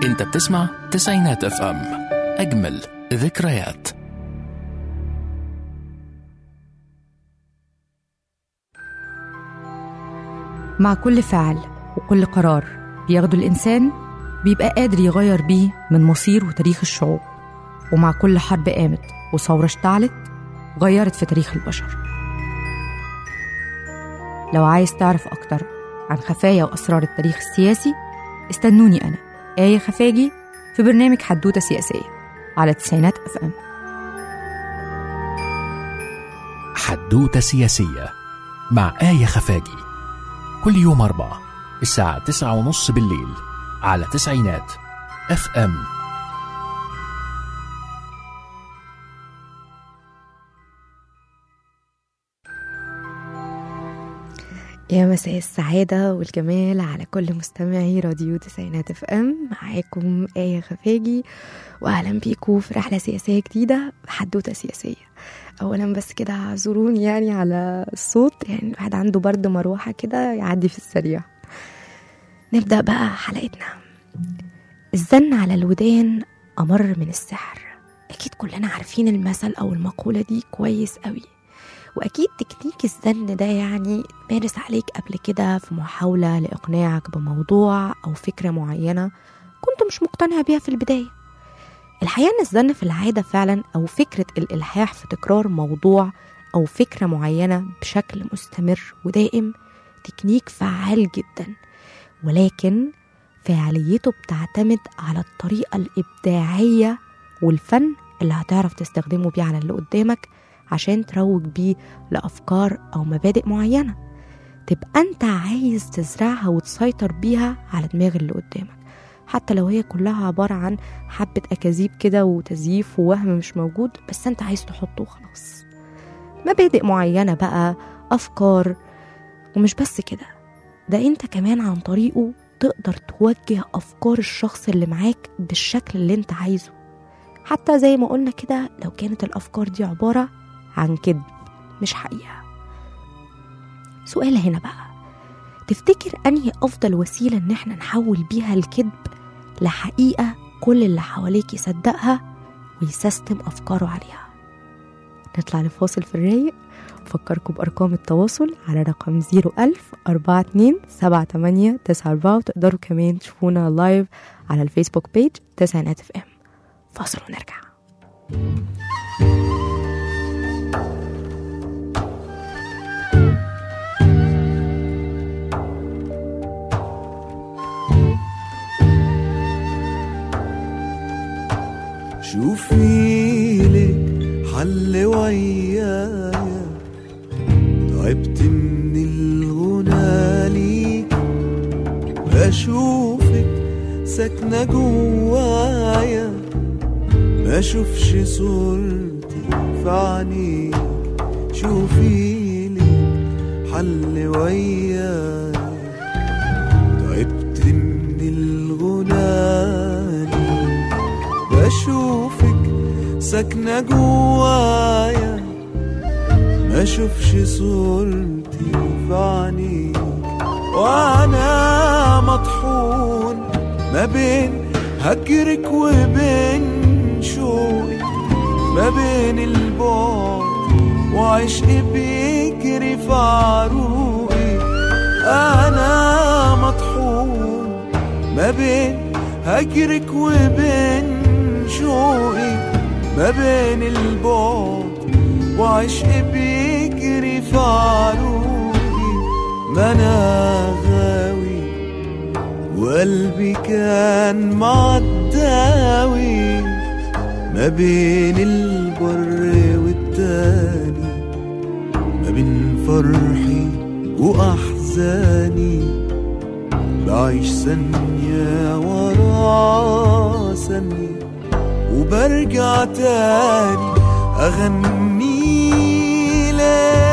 انت بتسمع تسعينات اف ام اجمل ذكريات مع كل فعل وكل قرار بياخده الإنسان بيبقى قادر يغير بيه من مصير وتاريخ الشعوب ومع كل حرب قامت وثورة اشتعلت غيرت في تاريخ البشر لو عايز تعرف أكتر عن خفايا وأسرار التاريخ السياسي استنوني أنا آية خفاجي في برنامج حدوتة سياسية على تسعينات أف أم حدوتة سياسية مع آية خفاجي كل يوم أربعة الساعة تسعة ونص بالليل على تسعينات اف ام يا مساء السعادة والجمال على كل مستمعي راديو تسعينات اف ام معاكم آية خفاجي وأهلا بيكم في رحلة سياسية جديدة بحدوتة سياسية أولا بس كده اعذروني يعني على الصوت يعني الواحد عنده برد مروحة كده يعدي في السريع نبدأ بقى حلقتنا الزن على الودان أمر من السحر أكيد كلنا عارفين المثل أو المقولة دي كويس قوي وأكيد تكنيك الزن ده يعني مارس عليك قبل كده في محاولة لإقناعك بموضوع أو فكرة معينة كنت مش مقتنع بيها في البداية الحقيقة إن الزن في العادة فعلا أو فكرة الإلحاح في تكرار موضوع أو فكرة معينة بشكل مستمر ودائم تكنيك فعال جدا ولكن فعاليته بتعتمد على الطريقة الإبداعية والفن اللي هتعرف تستخدمه بيه على اللي قدامك عشان تروج بيه لأفكار أو مبادئ معينة تبقى أنت عايز تزرعها وتسيطر بيها على دماغ اللي قدامك حتى لو هي كلها عبارة عن حبة أكاذيب كده وتزييف ووهم مش موجود بس أنت عايز تحطه وخلاص مبادئ معينة بقى أفكار ومش بس كده ده أنت كمان عن طريقه تقدر توجه أفكار الشخص اللي معاك بالشكل اللي أنت عايزه حتى زي ما قلنا كده لو كانت الأفكار دي عبارة عن كذب مش حقيقة سؤال هنا بقى تفتكر أنهي أفضل وسيلة إن احنا نحول بيها الكذب لحقيقة كل اللي حواليك يصدقها ويسيستم أفكاره عليها نطلع لفاصل في الرايق أفكركم بأرقام التواصل على رقم 01000 42 78 94 وتقدروا كمان تشوفونا لايف على الفيسبوك بيج تسعينات اف ام فاصل ونرجع شوفي لك حل ويايا تعبت من الغنى ليك بشوفك ساكنة جوايا ما اشوفش صورتي في عينيك شوفي لك حل ويايا تعبت من الغنى ليك بشوفك ساكنة جوايا ما اشوفش صورتي في عينيك وانا مطحون ما بين هجرك وبين شوقي ما بين البعد وعشقي بيجري في عروقي انا مطحون ما بين هجرك وبين شوقي ما بين البعد وعشقي بيجري في عروقي ما انا غاوي وقلبي كان معداوي ما بين البر والتاني ما بين فرحي وأحزاني بعيش ثانية ورا ثانية وبرجع تاني أغني لك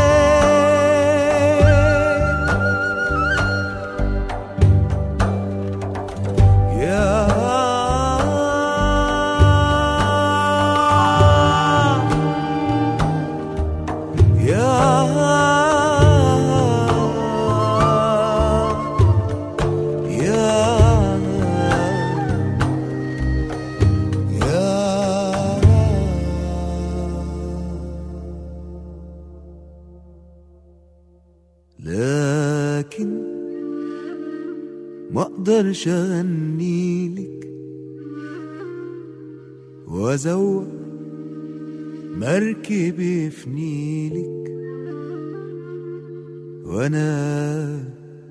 يا يا يا لكن ما اقدرش اغني لك وازوق مركبي في نيلك وانا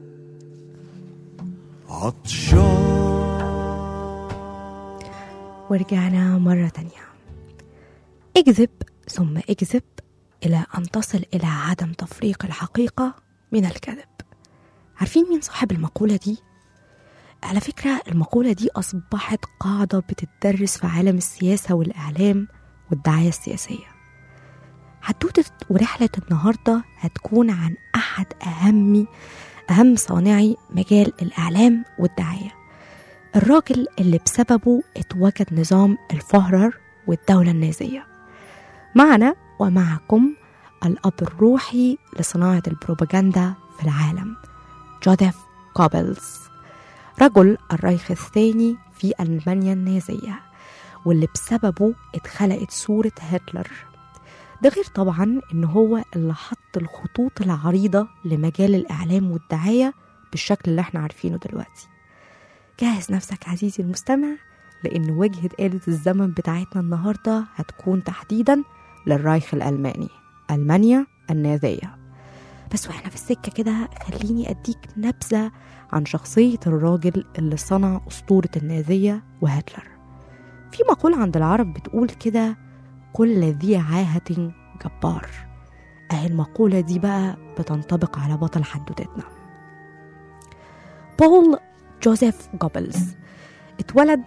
عطشان ورجعنا مرة تانية اكذب ثم اكذب إلى أن تصل إلى عدم تفريق الحقيقة من الكذب عارفين مين صاحب المقولة دي؟ على فكرة المقولة دي أصبحت قاعدة بتدرس في عالم السياسة والإعلام والدعاية السياسية حدوتة ورحلة النهاردة هتكون عن أحد أهم أهم صانعي مجال الإعلام والدعاية الراجل اللي بسببه اتوجد نظام الفهرر والدولة النازية معنا ومعكم الأب الروحي لصناعة البروباغندا في العالم جوزيف كوبلز رجل الريخ الثاني في ألمانيا النازية واللي بسببه اتخلقت صورة هتلر ده غير طبعا ان هو اللي حط الخطوط العريضة لمجال الإعلام والدعاية بالشكل اللي احنا عارفينه دلوقتي جهز نفسك عزيزي المستمع لأن وجهة آلة الزمن بتاعتنا النهاردة هتكون تحديدا للرايخ الألماني ألمانيا النازية بس واحنا في السكة كده خليني أديك نبذة عن شخصية الراجل اللي صنع أسطورة النازية وهتلر في مقولة عند العرب بتقول كده كل ذي عاهة جبار أهي المقولة دي بقى بتنطبق على بطل حدوتتنا بول جوزيف جوبلز اتولد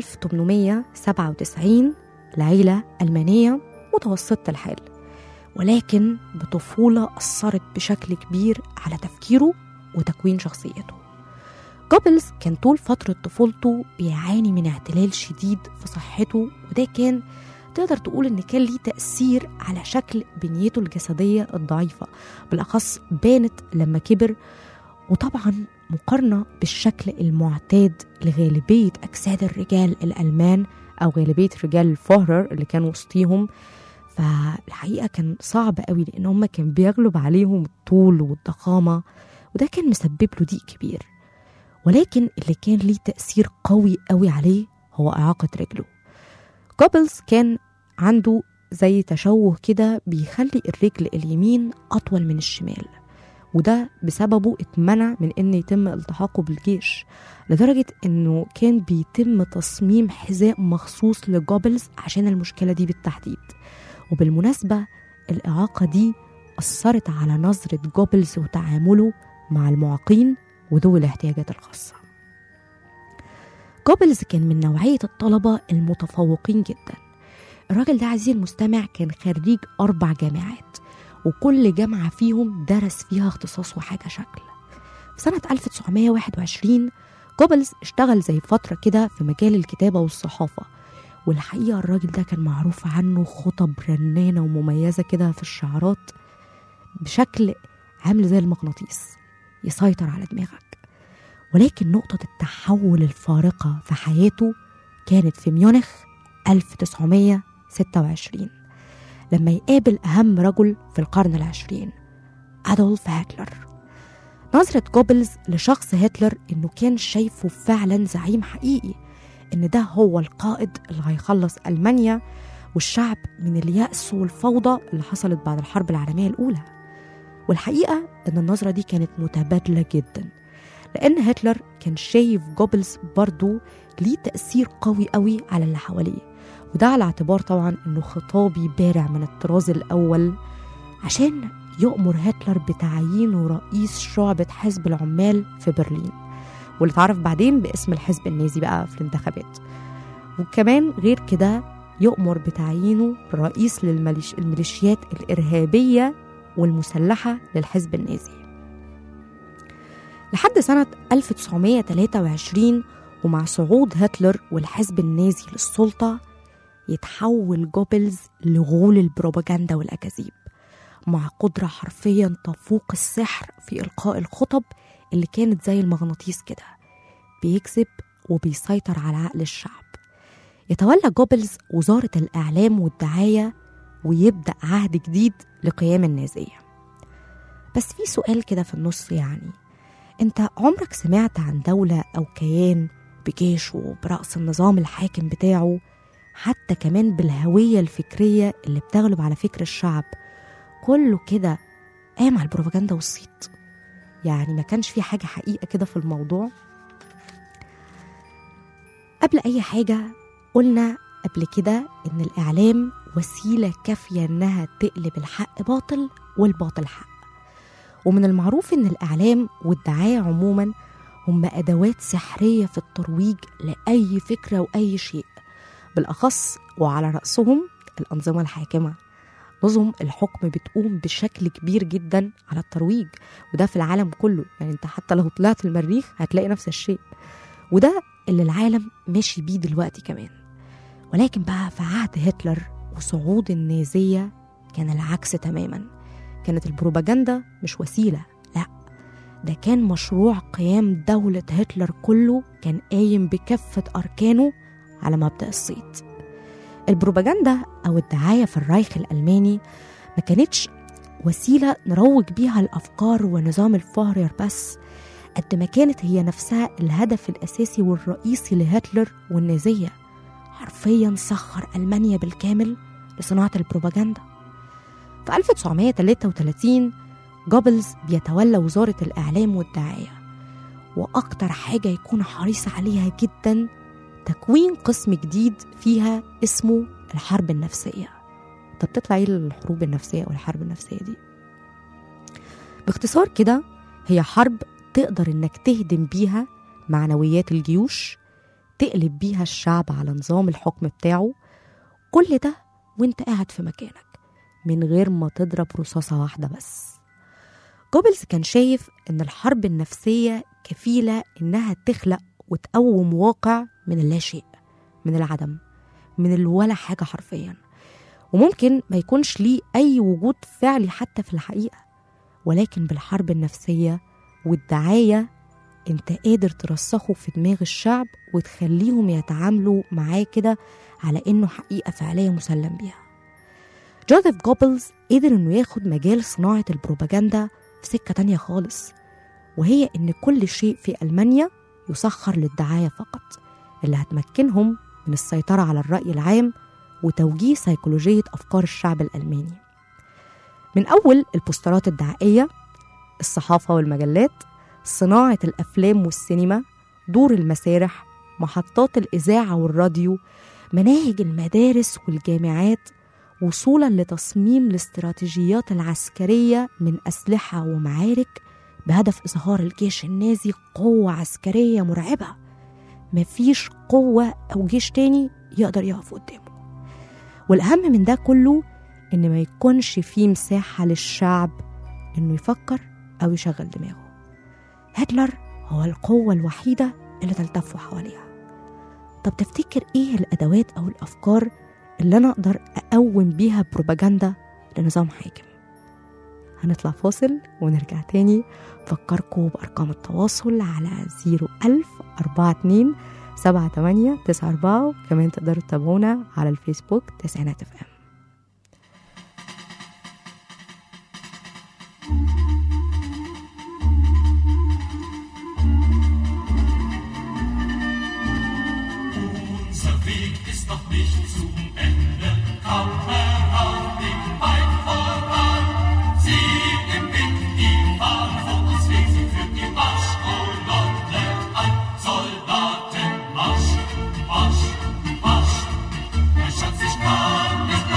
1897 لعيلة ألمانية متوسطة الحال ولكن بطفولة أثرت بشكل كبير على تفكيره وتكوين شخصيته جوبلز كان طول فترة طفولته بيعاني من اعتلال شديد في صحته وده كان تقدر تقول ان كان ليه تأثير على شكل بنيته الجسدية الضعيفة بالأخص بانت لما كبر وطبعا مقارنة بالشكل المعتاد لغالبية أجساد الرجال الألمان أو غالبية رجال الفهرر اللي كانوا وسطيهم فالحقيقة كان صعب قوي لأن هم كان بيغلب عليهم الطول والضخامة وده كان مسبب له ضيق كبير ولكن اللي كان ليه تأثير قوي قوي عليه هو إعاقة رجله جوبلز كان عنده زي تشوه كده بيخلي الرجل اليمين أطول من الشمال وده بسببه اتمنع من ان يتم التحاقه بالجيش لدرجة انه كان بيتم تصميم حذاء مخصوص لجوبلز عشان المشكلة دي بالتحديد وبالمناسبة الإعاقة دي أثرت على نظرة جوبلز وتعامله مع المعاقين وذوي الاحتياجات الخاصة جوبلز كان من نوعية الطلبة المتفوقين جدا الراجل ده عزيزي المستمع كان خريج أربع جامعات وكل جامعة فيهم درس فيها اختصاص وحاجة شكل في سنة 1921 جوبلز اشتغل زي فترة كده في مجال الكتابة والصحافة والحقيقة الراجل ده كان معروف عنه خطب رنانة ومميزة كده في الشعارات بشكل عامل زي المغناطيس يسيطر على دماغك ولكن نقطة التحول الفارقة في حياته كانت في ميونخ 1926 لما يقابل أهم رجل في القرن العشرين أدولف هتلر نظرة جوبلز لشخص هتلر إنه كان شايفه فعلا زعيم حقيقي إن ده هو القائد اللي هيخلص ألمانيا والشعب من اليأس والفوضى اللي حصلت بعد الحرب العالمية الأولى والحقيقة إن النظرة دي كانت متبادلة جدا لأن هتلر كان شايف جوبلز برضو ليه تأثير قوي قوي على اللي حواليه وده على اعتبار طبعا انه خطابي بارع من الطراز الاول عشان يؤمر هتلر بتعيينه رئيس شعبة حزب العمال في برلين واللي اتعرف بعدين باسم الحزب النازي بقى في الانتخابات وكمان غير كده يؤمر بتعيينه رئيس للميليشيات الإرهابية والمسلحة للحزب النازي لحد سنة 1923 ومع صعود هتلر والحزب النازي للسلطة يتحول جوبلز لغول البروباجندا والأكاذيب مع قدرة حرفيا تفوق السحر في إلقاء الخطب اللي كانت زي المغناطيس كده بيكذب وبيسيطر على عقل الشعب يتولى جوبلز وزارة الإعلام والدعاية ويبدأ عهد جديد لقيام النازية بس في سؤال كده في النص يعني انت عمرك سمعت عن دولة أو كيان بجيشه برأس النظام الحاكم بتاعه حتى كمان بالهوية الفكرية اللي بتغلب على فكر الشعب كله كده قام على البروباجندا والصيت يعني ما كانش في حاجة حقيقة كده في الموضوع قبل أي حاجة قلنا قبل كده إن الإعلام وسيلة كافية إنها تقلب الحق باطل والباطل حق ومن المعروف إن الإعلام والدعاية عموما هم أدوات سحرية في الترويج لأي فكرة وأي شيء بالأخص وعلى رأسهم الأنظمة الحاكمة نظم الحكم بتقوم بشكل كبير جدا على الترويج وده في العالم كله يعني انت حتى لو طلعت المريخ هتلاقي نفس الشيء وده اللي العالم ماشي بيه دلوقتي كمان ولكن بقى في عهد هتلر وصعود النازية كان العكس تماما كانت البروباجندا مش وسيلة لا ده كان مشروع قيام دولة هتلر كله كان قايم بكافة أركانه على مبدأ الصيت البروباجندا أو الدعاية في الرايخ الألماني ما كانتش وسيلة نروج بيها الأفكار ونظام الفهرير بس قد ما كانت هي نفسها الهدف الأساسي والرئيسي لهتلر والنازية حرفيا سخر ألمانيا بالكامل لصناعة البروباجندا في 1933 جوبلز بيتولى وزارة الإعلام والدعاية وأكتر حاجة يكون حريص عليها جدا تكوين قسم جديد فيها اسمه الحرب النفسية طب تطلع ايه الحروب النفسية أو الحرب النفسية دي باختصار كده هي حرب تقدر انك تهدم بيها معنويات الجيوش تقلب بيها الشعب على نظام الحكم بتاعه كل ده وانت قاعد في مكانك من غير ما تضرب رصاصة واحدة بس جوبلز كان شايف ان الحرب النفسية كفيلة انها تخلق وتقوم واقع من اللاشيء من العدم من الولا حاجة حرفيا وممكن ما يكونش ليه أي وجود فعلي حتى في الحقيقة ولكن بالحرب النفسية والدعاية انت قادر ترسخه في دماغ الشعب وتخليهم يتعاملوا معاه كده على انه حقيقة فعلية مسلم بيها جوزيف جوبلز قدر انه ياخد مجال صناعة البروباجندا في سكة تانية خالص وهي ان كل شيء في ألمانيا يسخر للدعاية فقط اللي هتمكنهم من السيطرة على الرأي العام وتوجيه سيكولوجية أفكار الشعب الألماني من أول البوسترات الدعائية الصحافة والمجلات صناعة الأفلام والسينما دور المسارح محطات الإذاعة والراديو مناهج المدارس والجامعات وصولا لتصميم الاستراتيجيات العسكرية من أسلحة ومعارك بهدف إظهار الجيش النازي قوة عسكرية مرعبة مفيش قوة أو جيش تاني يقدر يقف قدامه والأهم من ده كله إن ما يكونش فيه مساحة للشعب إنه يفكر أو يشغل دماغه هتلر هو القوة الوحيدة اللي تلتف حواليها طب تفتكر إيه الأدوات أو الأفكار اللي أنا أقدر أقوم بيها بروباجندا لنظام حاكم هنطلع فاصل ونرجع تاني فكركم بأرقام التواصل على 01000 42 78 94 كمان تقدروا تتابعونا على الفيسبوك تسعينات اف ام Unser Weg ist noch nicht zum Ende, kaum heraufblick weit voran. Sieh im Wind die Fahne vor uns weht, sie führt die Marschkolonne an. Soldatenmarsch, Marsch, Marsch. Der Schatz, ich kann nicht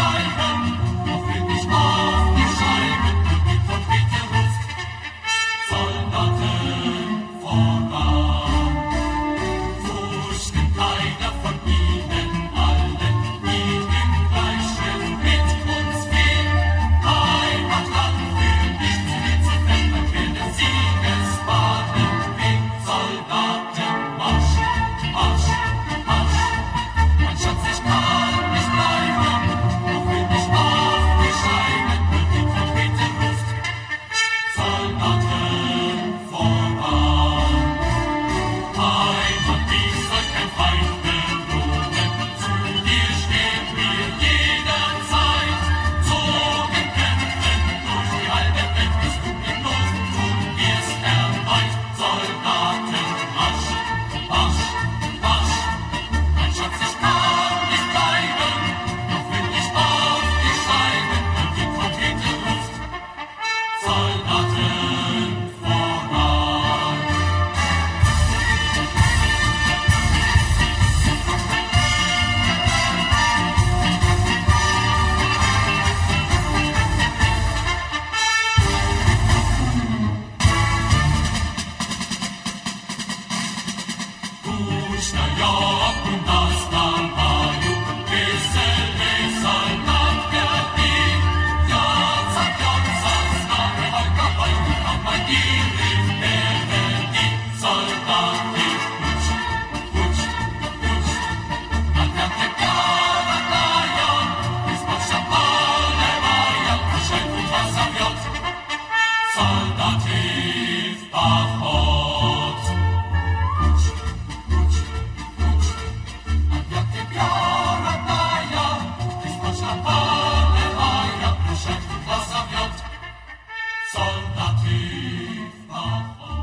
Puszczają nas na maju, wesele soldat wiatry. Joca, joca, znamy walka, walka, kawagiry, melody, soldaty, puć, puć, puć. A wiatry piaradają, wyspa szapale mają, a szajku dwa zawiot. Soldaty w pochód. Puć, puć, puć. A wiatry piaradają, wyspa szapale mają, a szajku dwa zawiot. Soldaty w pochód.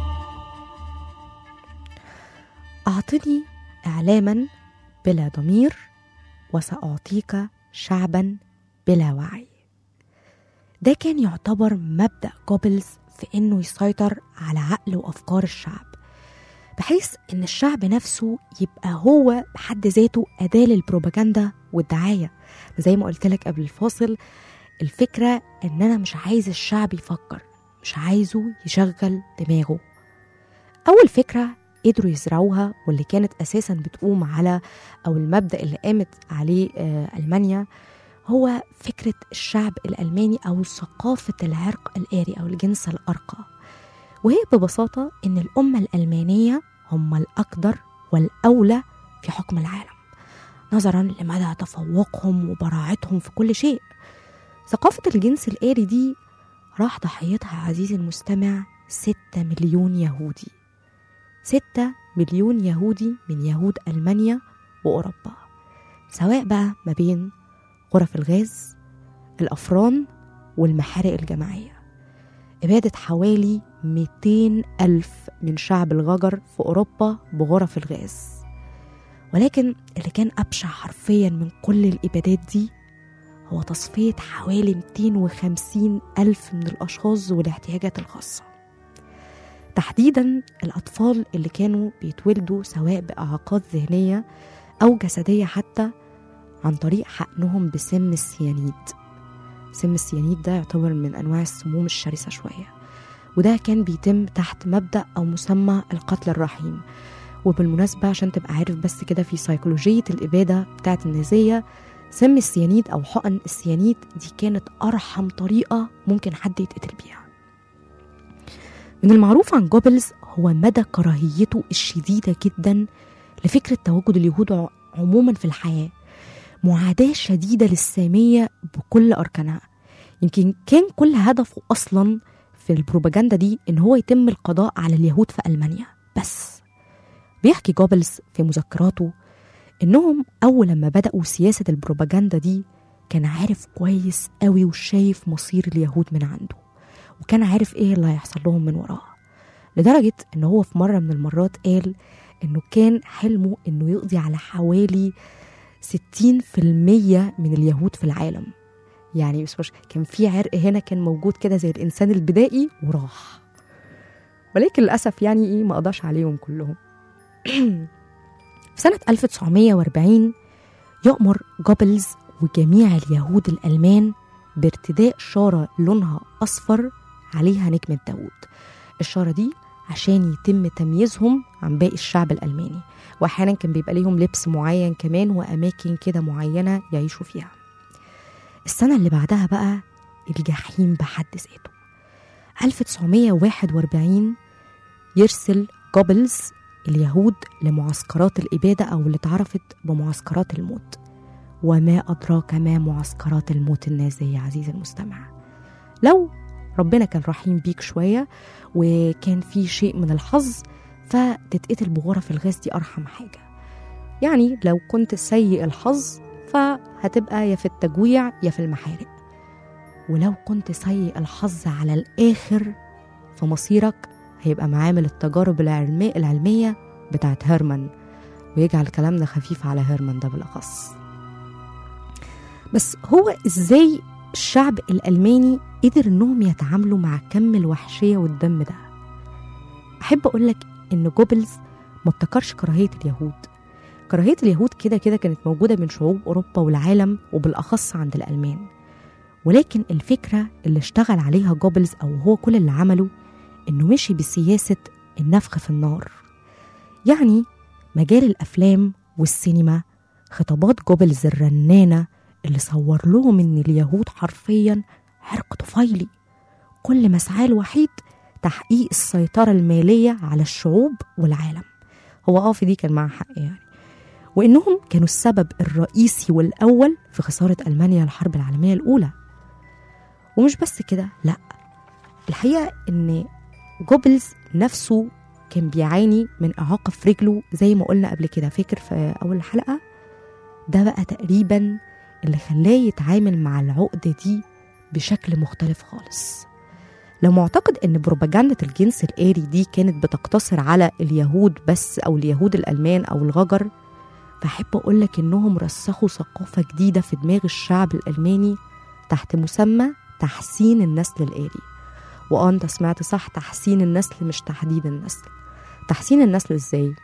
أعطني إعلاما بلا ضمير وسأعطيك شعبا بلا وعي ده كان يعتبر مبدأ جوبلز في إنه يسيطر على عقل وأفكار الشعب بحيث إن الشعب نفسه يبقى هو بحد ذاته أداة للبروباجندا والدعاية زي ما قلت لك قبل الفاصل الفكرة إن أنا مش عايز الشعب يفكر مش عايزه يشغل دماغه أول فكرة قدروا يزرعوها واللي كانت أساسا بتقوم على أو المبدأ اللي قامت عليه آه، ألمانيا هو فكرة الشعب الألماني أو ثقافة العرق الآري أو الجنس الأرقى وهي ببساطة إن الأمة الألمانية هم الأقدر والأولى في حكم العالم نظرا لمدى تفوقهم وبراعتهم في كل شيء ثقافة الجنس الآري دي راح ضحيتها عزيزي المستمع ستة مليون يهودي ستة مليون يهودي من يهود ألمانيا وأوروبا سواء بقى ما بين غرف الغاز الأفران والمحارق الجماعية إبادة حوالي 200 ألف من شعب الغجر في أوروبا بغرف الغاز ولكن اللي كان أبشع حرفيا من كل الإبادات دي هو تصفية حوالي 250 ألف من الأشخاص والاحتياجات الخاصة تحديدا الأطفال اللي كانوا بيتولدوا سواء بإعاقات ذهنية أو جسدية حتى عن طريق حقنهم بسم السيانيد سم السيانيد ده يعتبر من أنواع السموم الشرسة شوية وده كان بيتم تحت مبدأ أو مسمى القتل الرحيم وبالمناسبة عشان تبقى عارف بس كده في سيكولوجية الإبادة بتاعت النازية سم السيانيد أو حقن السيانيد دي كانت أرحم طريقة ممكن حد يتقتل بيها من المعروف عن جوبلز هو مدى كراهيته الشديدة جدا لفكرة تواجد اليهود ع- عموما في الحياة معاداة شديدة للسامية بكل أركانها يمكن كان كل هدفه أصلا في البروباجندا دي إن هو يتم القضاء على اليهود في ألمانيا بس بيحكي جوبلز في مذكراته إنهم أول لما بدأوا سياسة البروباجندا دي كان عارف كويس قوي وشايف مصير اليهود من عنده وكان عارف إيه اللي هيحصل لهم من وراها لدرجة إن هو في مرة من المرات قال إنه كان حلمه إنه يقضي على حوالي 60% من اليهود في العالم يعني بس مش كان في عرق هنا كان موجود كده زي الإنسان البدائي وراح ولكن للأسف يعني إيه ما قضاش عليهم كلهم في سنة 1940 يأمر جوبلز وجميع اليهود الألمان بارتداء شارة لونها أصفر عليها نجمة داوود الشارة دي عشان يتم تمييزهم عن باقي الشعب الألماني وأحيانا كان بيبقى ليهم لبس معين كمان وأماكن كده معينة يعيشوا فيها السنة اللي بعدها بقى الجحيم بحد ذاته 1941 يرسل جوبلز اليهود لمعسكرات الإبادة أو اللي اتعرفت بمعسكرات الموت وما أدراك ما معسكرات الموت النازية عزيزي المستمع لو ربنا كان رحيم بيك شوية وكان في شيء من الحظ فتتقتل بغرف الغاز دي أرحم حاجة يعني لو كنت سيء الحظ فهتبقى يا في التجويع يا في المحارق ولو كنت سيء الحظ على الآخر فمصيرك هيبقى معامل التجارب العلمية, العلمية بتاعت هيرمان ويجعل كلامنا خفيف على هيرمان ده بالأخص بس هو إزاي الشعب الألماني قدر إنهم يتعاملوا مع كم الوحشية والدم ده أحب أقولك إن جوبلز ما ابتكرش كراهية اليهود كراهية اليهود كده كده كانت موجودة من شعوب أوروبا والعالم وبالأخص عند الألمان ولكن الفكرة اللي اشتغل عليها جوبلز أو هو كل اللي عمله إنه مشي بسياسة النفخ في النار يعني مجال الأفلام والسينما خطابات جوبلز الرنانة اللي صور لهم إن اليهود حرفيا عرق طفيلي كل مسعاه الوحيد تحقيق السيطرة المالية على الشعوب والعالم هو اه في دي كان معاه حق يعني وإنهم كانوا السبب الرئيسي والأول في خسارة ألمانيا الحرب العالمية الأولى ومش بس كده لأ الحقيقة إن جوبلز نفسه كان بيعاني من إعاقة في رجله زي ما قلنا قبل كده فاكر في أول الحلقة ده بقى تقريبا اللي خلاه يتعامل مع العقدة دي بشكل مختلف خالص لو معتقد ان بروباجندا الجنس الآري دي كانت بتقتصر على اليهود بس او اليهود الألمان او الغجر فأحب أقولك إنهم رسخوا ثقافة جديدة في دماغ الشعب الألماني تحت مسمى تحسين النسل الآري وآه أنت سمعت صح تحسين النسل مش تحديد النسل تحسين النسل إزاي؟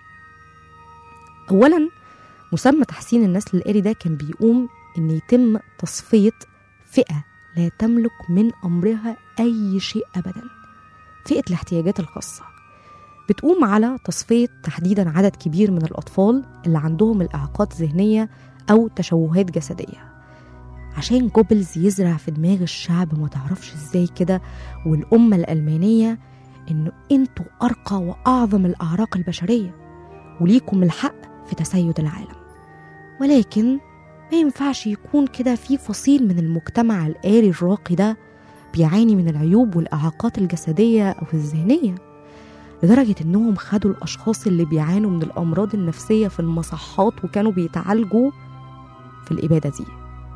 أولا مسمى تحسين النسل الآري ده كان بيقوم إن يتم تصفية فئة لا تملك من أمرها أي شيء أبدا فئة الاحتياجات الخاصة بتقوم على تصفية تحديدا عدد كبير من الأطفال اللي عندهم الإعاقات ذهنية أو تشوهات جسدية عشان جوبلز يزرع في دماغ الشعب ما تعرفش ازاي كده والأمة الألمانية إنه انتوا أرقى وأعظم الأعراق البشرية وليكم الحق في تسيد العالم ولكن ما ينفعش يكون كده في فصيل من المجتمع الآري الراقي ده بيعاني من العيوب والإعاقات الجسدية أو الذهنية لدرجة إنهم خدوا الأشخاص اللي بيعانوا من الأمراض النفسية في المصحات وكانوا بيتعالجوا في الإبادة دي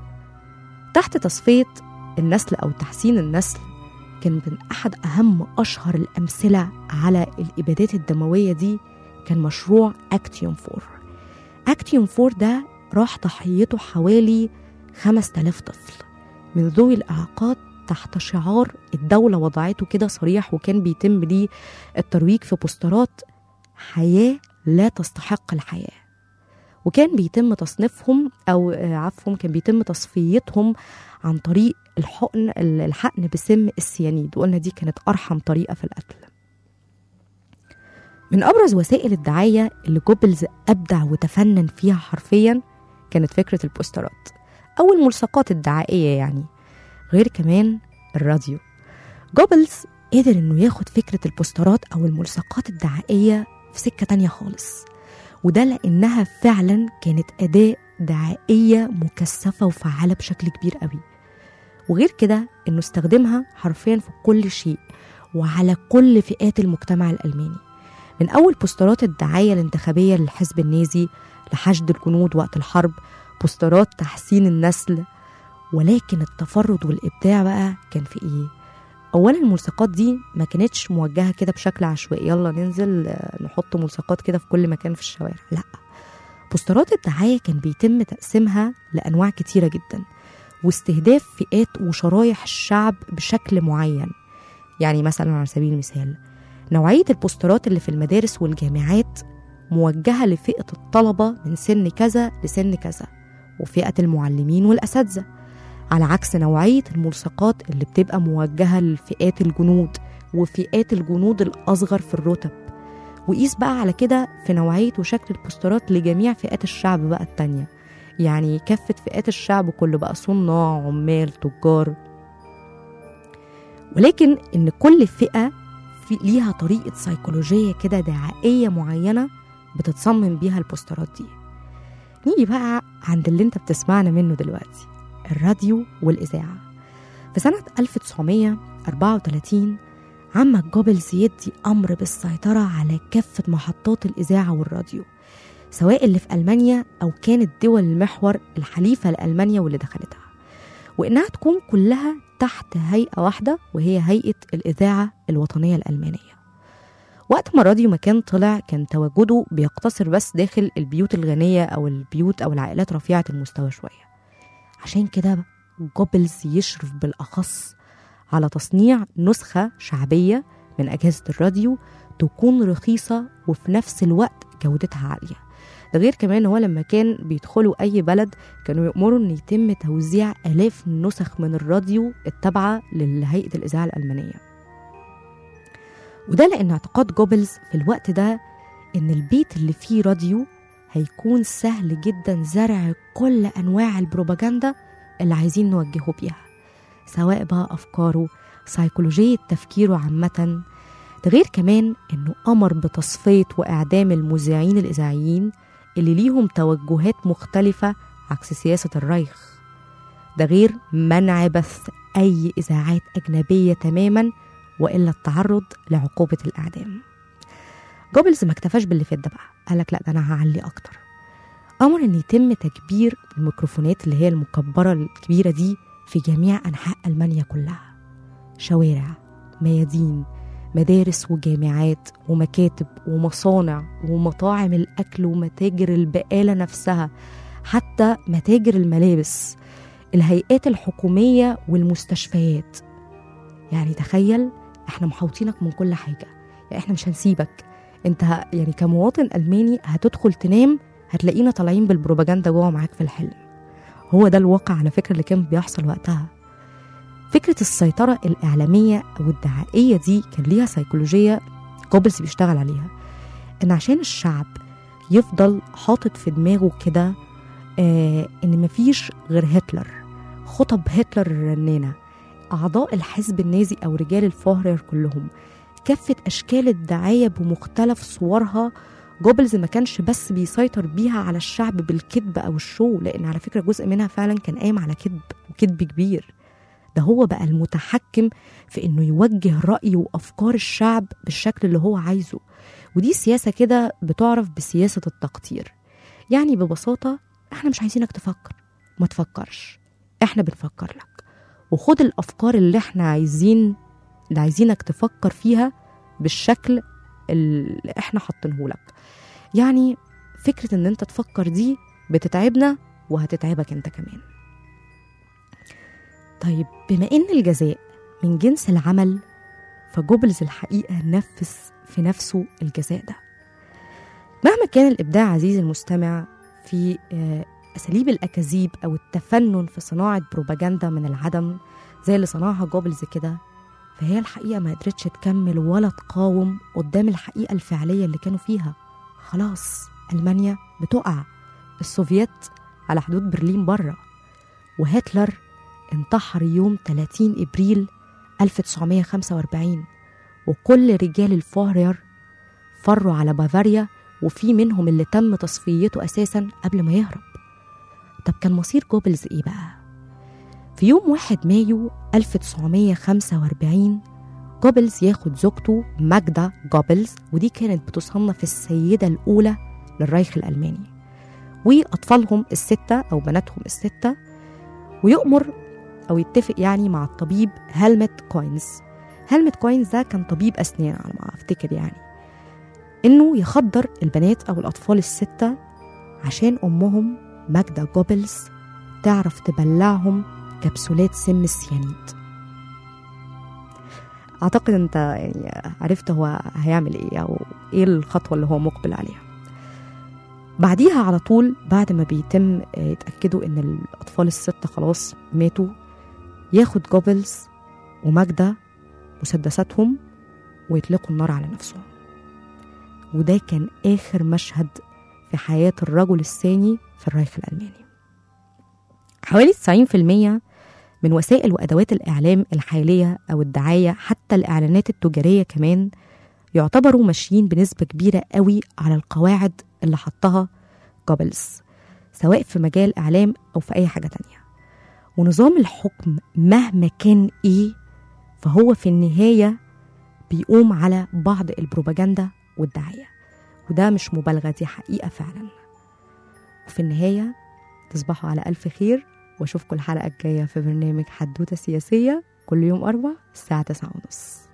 تحت تصفية النسل أو تحسين النسل كان من أحد أهم أشهر الأمثلة على الإبادات الدموية دي كان مشروع أكتيوم فور أكتيوم فور ده راح ضحيته حوالي 5000 طفل من ذوي الإعاقات تحت شعار الدولة وضعته كده صريح وكان بيتم ليه الترويج في بوسترات حياة لا تستحق الحياة وكان بيتم تصنيفهم أو آه، عفوا كان بيتم تصفيتهم عن طريق الحقن الحقن بسم السيانيد وقلنا دي كانت أرحم طريقة في القتل من أبرز وسائل الدعاية اللي جوبلز أبدع وتفنن فيها حرفيا كانت فكرة البوسترات أو الملصقات الدعائية يعني غير كمان الراديو جوبلز قدر إنه ياخد فكرة البوسترات أو الملصقات الدعائية في سكة تانية خالص وده لأنها فعلا كانت أداة دعائية مكثفة وفعالة بشكل كبير قوي وغير كده إنه استخدمها حرفيا في كل شيء وعلى كل فئات المجتمع الألماني من أول بوسترات الدعاية الانتخابية للحزب النازي لحشد الجنود وقت الحرب بوسترات تحسين النسل ولكن التفرد والإبداع بقى كان في إيه؟ أولا الملصقات دي ما كانتش موجهة كده بشكل عشوائي يلا ننزل آه، نحط ملصقات كده في كل مكان في الشوارع لا بوسترات الدعاية كان بيتم تقسيمها لأنواع كتيرة جدا واستهداف فئات وشرايح الشعب بشكل معين يعني مثلا على سبيل المثال نوعية البوسترات اللي في المدارس والجامعات موجهة لفئة الطلبة من سن كذا لسن كذا وفئة المعلمين والأساتذة على عكس نوعية الملصقات اللي بتبقى موجهة لفئات الجنود وفئات الجنود الأصغر في الرتب وقيس بقى على كده في نوعية وشكل البوسترات لجميع فئات الشعب بقى التانية يعني كافة فئات الشعب كله بقى صناع عمال تجار ولكن إن كل فئة في ليها طريقة سيكولوجية كده دعائية معينة بتتصمم بيها البوسترات دي نيجي بقى عند اللي انت بتسمعنا منه دلوقتي الراديو والإذاعة في سنة 1934 عم جوبلز يدي أمر بالسيطرة على كافة محطات الإذاعة والراديو سواء اللي في ألمانيا أو كانت دول المحور الحليفة لألمانيا واللي دخلتها وإنها تكون كلها تحت هيئة واحدة وهي هيئة الإذاعة الوطنية الألمانية وقت ما الراديو ما كان طلع كان تواجده بيقتصر بس داخل البيوت الغنية أو البيوت أو العائلات رفيعة المستوى شوية عشان كده جوبلز يشرف بالأخص على تصنيع نسخة شعبية من أجهزة الراديو تكون رخيصة وفي نفس الوقت جودتها عالية ده غير كمان هو لما كان بيدخلوا أي بلد كانوا يأمروا إن يتم توزيع آلاف النسخ من الراديو التابعة لهيئة الإذاعة الألمانية وده لأن اعتقاد جوبلز في الوقت ده إن البيت اللي فيه راديو هيكون سهل جدا زرع كل أنواع البروباجندا اللي عايزين نوجهه بيها سواء بقى أفكاره سيكولوجية تفكيره عامة ده غير كمان إنه أمر بتصفية وإعدام المذيعين الإذاعيين اللي ليهم توجهات مختلفة عكس سياسة الريخ ده غير منع بث أي إذاعات أجنبية تماما وإلا التعرض لعقوبة الإعدام جوبلز ما اكتفاش باللي فات ده بقى قال لك لا ده أنا هعلي أكتر أمر إن يتم تكبير الميكروفونات اللي هي المكبرة الكبيرة دي في جميع أنحاء ألمانيا كلها شوارع ميادين مدارس وجامعات ومكاتب ومصانع ومطاعم الأكل ومتاجر البقالة نفسها حتى متاجر الملابس الهيئات الحكومية والمستشفيات يعني تخيل احنا محوطينك من كل حاجة يعني احنا مش هنسيبك انت ه- يعني كمواطن ألماني هتدخل تنام هتلاقينا طالعين بالبروباجندا جوه معاك في الحلم هو ده الواقع على فكرة اللي كان بيحصل وقتها فكرة السيطرة الإعلامية أو الدعائية دي كان ليها سيكولوجية جوبلز بيشتغل عليها إن عشان الشعب يفضل حاطط في دماغه كده آه إن مفيش غير هتلر خطب هتلر الرنانة أعضاء الحزب النازي أو رجال الفهرر كلهم كافة أشكال الدعاية بمختلف صورها جوبلز ما كانش بس بيسيطر بيها على الشعب بالكذب أو الشو لأن على فكرة جزء منها فعلا كان قايم على كذب وكذب كبير ده هو بقى المتحكم في انه يوجه رأي وافكار الشعب بالشكل اللي هو عايزه ودي سياسة كده بتعرف بسياسة التقطير يعني ببساطة احنا مش عايزينك تفكر ما تفكرش احنا بنفكر لك وخد الافكار اللي احنا عايزين اللي عايزينك تفكر فيها بالشكل اللي احنا حاطينه لك يعني فكرة ان انت تفكر دي بتتعبنا وهتتعبك انت كمان طيب بما ان الجزاء من جنس العمل فجوبلز الحقيقة نفذ في نفسه الجزاء ده مهما كان الإبداع عزيزي المستمع في آه، أساليب الأكاذيب أو التفنن في صناعة بروباجندا من العدم زي اللي صنعها جوبلز كده فهي الحقيقة ما قدرتش تكمل ولا تقاوم قدام الحقيقة الفعلية اللي كانوا فيها خلاص ألمانيا بتقع السوفييت على حدود برلين بره وهتلر انتحر يوم 30 إبريل 1945 وكل رجال الفهرر فروا على بافاريا وفي منهم اللي تم تصفيته أساسا قبل ما يهرب طب كان مصير جوبلز إيه بقى؟ في يوم 1 مايو 1945 جوبلز ياخد زوجته ماجدا جوبلز ودي كانت بتصنف السيدة الأولى للريخ الألماني وأطفالهم الستة أو بناتهم الستة ويؤمر أو يتفق يعني مع الطبيب هلمت كوينز هلمت كوينز ده كان طبيب أسنان على ما أفتكر يعني إنه يخدر البنات أو الأطفال الستة عشان أمهم ماجدا جوبلز تعرف تبلعهم كبسولات سم السيانيد أعتقد أنت يعني عرفت هو هيعمل إيه أو إيه الخطوة اللي هو مقبل عليها بعديها على طول بعد ما بيتم آه، يتأكدوا إن الأطفال الستة خلاص ماتوا ياخد جوبلز وماجدة مسدساتهم ويطلقوا النار على نفسهم وده كان آخر مشهد في حياة الرجل الثاني في الريخ الألماني حوالي 90% من وسائل وأدوات الإعلام الحالية أو الدعاية حتى الإعلانات التجارية كمان يعتبروا ماشيين بنسبة كبيرة قوي على القواعد اللي حطها جوبلز سواء في مجال إعلام أو في أي حاجة تانية ونظام الحكم مهما كان إيه فهو في النهاية بيقوم على بعض البروباجندا والدعاية وده مش مبالغة دي حقيقة فعلا وفي النهاية تصبحوا على ألف خير وأشوفكم الحلقة الجاية في برنامج حدوتة سياسية كل يوم أربع الساعة تسعة ونص